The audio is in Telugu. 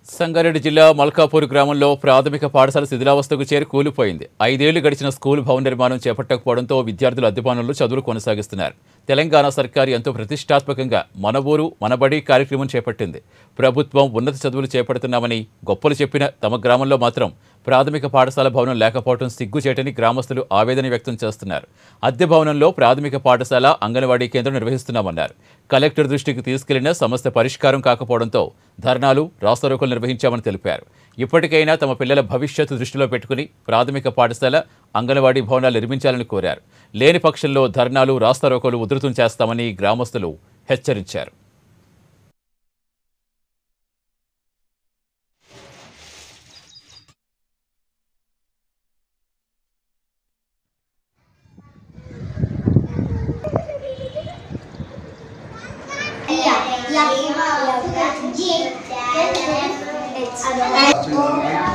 సంగారెడ్డి జిల్లా మల్కాపూర్ గ్రామంలో ప్రాథమిక పాఠశాల శిథిలావస్థకు చేరి కూలిపోయింది ఐదేళ్లు గడిచిన స్కూల్ భవన నిర్మాణం చేపట్టకపోవడంతో విద్యార్థులు అద్దె భవనంలో చదువులు కొనసాగిస్తున్నారు తెలంగాణ సర్కారు ఎంతో ప్రతిష్టాత్మకంగా మన ఊరు మనబడి కార్యక్రమం చేపట్టింది ప్రభుత్వం ఉన్నత చదువులు చేపడుతున్నామని గొప్పలు చెప్పిన తమ గ్రామంలో మాత్రం ప్రాథమిక పాఠశాల భవనం లేకపోవడం సిగ్గుచేటని గ్రామస్తులు ఆవేదన వ్యక్తం చేస్తున్నారు అద్దె భవనంలో ప్రాథమిక పాఠశాల అంగన్వాడీ కేంద్రం నిర్వహిస్తున్నామన్నారు కలెక్టర్ దృష్టికి తీసుకెళ్లిన సమస్య పరిష్కారం కాకపోవడంతో ధర్నాలు రాస్తారోకలు నిర్వహించామని తెలిపారు ఇప్పటికైనా తమ పిల్లల భవిష్యత్తు దృష్టిలో పెట్టుకుని ప్రాథమిక పాఠశాల అంగన్వాడీ భవనాలు నిర్మించాలని కోరారు లేని పక్షంలో ధర్నాలు రాస్తారోకలు ఉధృతం చేస్తామని గ్రామస్తులు హెచ్చరించారు Ja, ja, ja, ja, ja, ja, ja, ja, ja, ja, ja, ja,